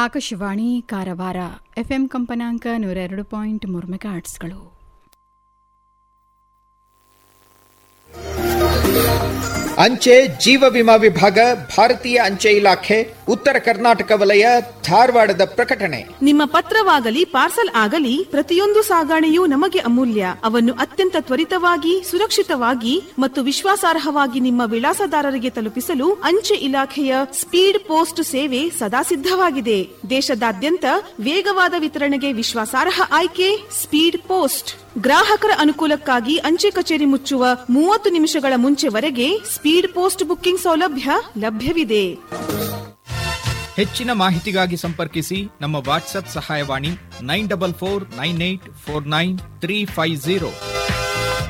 Akashvani Karwar FM ಕಂಪನಾಂಕ ನೂರ ಎರಡು ಪಾಯಿಂಟ್ ಮೂರು ಮೆಗಾಟ್ಸ್ಗಳು ಅಂಚೆ ಜೀವ ವಿಮಾ ವಿಭಾಗ ಭಾರತೀಯ ಅಂಚೆ ಇಲಾಖೆ ಉತ್ತರ ಕರ್ನಾಟಕ ವಲಯ ಧಾರವಾಡದ ಪ್ರಕಟಣೆ ನಿಮ್ಮ ಪತ್ರವಾಗಲಿ ಪಾರ್ಸಲ್ ಆಗಲಿ ಪ್ರತಿಯೊಂದು ಸಾಗಣೆಯೂ ನಮಗೆ ಅಮೂಲ್ಯ ಅವನ್ನು ಅತ್ಯಂತ ತ್ವರಿತವಾಗಿ ಸುರಕ್ಷಿತವಾಗಿ ಮತ್ತು ವಿಶ್ವಾಸಾರ್ಹವಾಗಿ ನಿಮ್ಮ ವಿಳಾಸದಾರರಿಗೆ ತಲುಪಿಸಲು ಅಂಚೆ ಇಲಾಖೆಯ ಸ್ಪೀಡ್ ಪೋಸ್ಟ್ ಸೇವೆ ಸದಾ ಸಿದ್ಧವಾಗಿದೆ ದೇಶದಾದ್ಯಂತ ವೇಗವಾದ ವಿತರಣೆಗೆ ವಿಶ್ವಾಸಾರ್ಹ ಆಯ್ಕೆ ಸ್ಪೀಡ್ ಪೋಸ್ಟ್ ಗ್ರಾಹಕರ ಅನುಕೂಲಕ್ಕಾಗಿ ಅಂಚೆ ಕಚೇರಿ ಮುಚ್ಚುವ ಮೂವತ್ತು ನಿಮಿಷಗಳ ಮುಂಚೆವರೆಗೆ ಸ್ಪೀಡ್ ಪೋಸ್ಟ್ ಬುಕ್ಕಿಂಗ್ ಸೌಲಭ್ಯ ಲಭ್ಯವಿದೆ ಹೆಚ್ಚಿನ ಮಾಹಿತಿಗಾಗಿ ಸಂಪರ್ಕಿಸಿ ನಮ್ಮ ವಾಟ್ಸ್ಆಪ್ ಸಹಾಯವಾಣಿ nine double four nine eight four nine three five zero